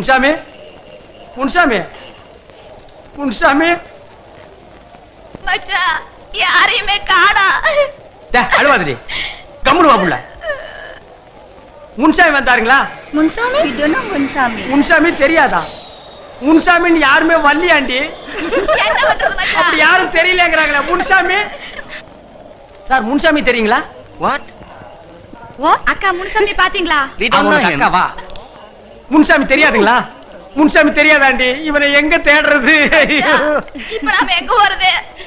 முன்சாமி முன்சாமி முன்சாமி மச்சான் யாரையுமே காணா டே, அழுவாதடி கம்முனு வா புள்ள முன்சாமி வந்தாருங்களா முன்சாமி இதுனா முன்சாமி முன்சாமி தெரியாதா முன்சாமின்னு யாருமே வரலையாண்டி என்ன பண்றது மச்சான் அப்படி யாரும் தெரியலங்கிறாங்களே முன்சாமி சார் முன்சாமி தெரியுங்களா வாட் ஓ அக்கா முன்சாமி பாத்தீங்களா அவனுக்கு அக்காவா முன்சாமி தெரியாதுங்களா முன்சாமி தெரியாதாண்டி இவனை எங்க தேடுறது இப்ப நாம எங்க போறது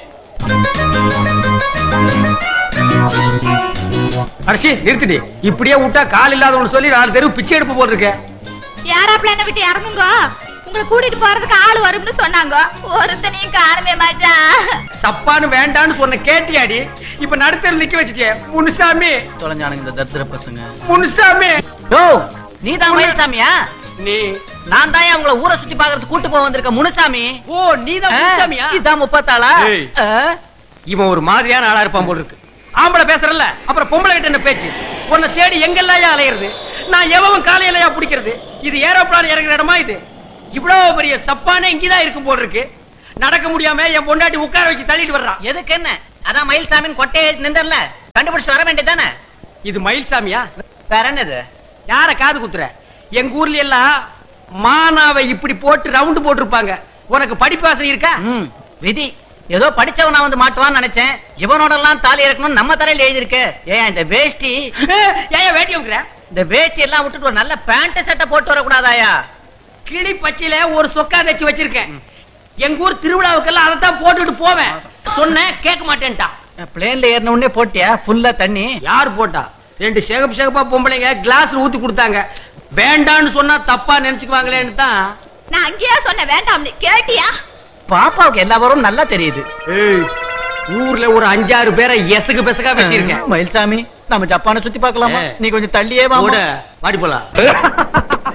அடிச்சி நிறுத்திடி இப்படியே விட்டா கால் இல்லாதவனு சொல்லி நாலு தெருவு பிச்சை எடுப்பு போட்டிருக்கேன் யாராப்ல என்ன விட்டு இறங்குங்க உங்களை கூட்டிட்டு போறதுக்கு ஆள் வரும்னு சொன்னாங்க ஒருத்தனையும் காணுமே மச்சான் தப்பான்னு வேண்டான்னு சொன்ன கேட்டியாடி இப்ப நடுத்தர் நிக்க வச்சுட்டே முனுசாமி தொலைஞ்சானுங்க இந்த தத்திர பசங்க முனுசாமி ஓ நீ தான் மயில்சாமியா நீ நான் தான் உங்களை ஊரை சுத்தி பாக்குறது கூட்டு போக வந்திருக்க முனுசாமி ஓ நீதான் முனுசாமியா இதான் முப்பத்தாளா ஏய். இவன் ஒரு மாதிரியான ஆளா இருப்பான் போல இருக்கு ஆம்பளை பேசுறல்ல அப்புறம் பொம்பளை கிட்ட என்ன பேச்சு உன்னை தேடி எங்கெல்லாம் அலையிறது நான் எவன் காலையிலயா பிடிக்கிறது இது ஏரோப்ளான் இறங்குற இடமா இது இவ்வளவு பெரிய சப்பானே இங்கதான் இருக்கும் போல இருக்கு நடக்க முடியாம என் பொண்டாட்டி உட்கார வச்சு தள்ளிட்டு வர்றான் எதுக்கு என்ன அதான் மயில்சாமின்னு கொட்டையை நின்றல கண்டுபிடிச்சு வர வேண்டியதானே இது மயில்சாமியா வேற என்னது யார காது குத்துற எங்க ஊர்ல எல்லாம் மானாவை இப்படி போட்டு ரவுண்டு போட்டிருப்பாங்க உனக்கு படிப்பாசை இருக்கா ம், விதி ஏதோ படிச்சவனா வந்து மாட்டுவான்னு நினைச்சேன் இவனோட எல்லாம் தாலி இறக்கணும் நம்ம தலையில எழுதிருக்கு ஏன் இந்த வேஷ்டி ஏன் வேட்டி வைக்கிற இந்த வேஷ்டி எல்லாம் விட்டுட்டு ஒரு நல்ல பேண்ட் சட்டை போட்டு வரக்கூடாதாயா கிளி பச்சையில ஒரு சொக்கா தச்சு வச்சிருக்கேன் எங்க ஊர் திருவிழாவுக்கெல்லாம் அதை தான் போட்டுட்டு போவேன் சொன்னேன் கேட்க மாட்டேன்ட்டான் பிளேன்ல ஏறின உடனே போட்டியா ஃபுல்லா தண்ணி யார் போட்டா ரெண்டு சிகப்பு சிகப்பா பொம்பளைங்க கிளாஸ்ல ஊத்தி கொடுத்தாங்க வேண்டான்னு சொன்னா தப்பா நினைச்சுக்குவாங்களேன்னு தான் நான் அங்கேயா சொன்னேன் வேண்டாம்னு கேட்டியா பாப்பாவுக்கு எல்லா வரும் நல்லா தெரியுது ஏய், ஊர்ல ஒரு அஞ்சாறு பேரை எசகு பெசகா வச்சிருக்கேன் மயில்சாமி நம்ம ஜப்பானை சுத்தி பார்க்கலாமா ஏ. நீ கொஞ்சம் தள்ளியே வா கூட வாடி போலாம்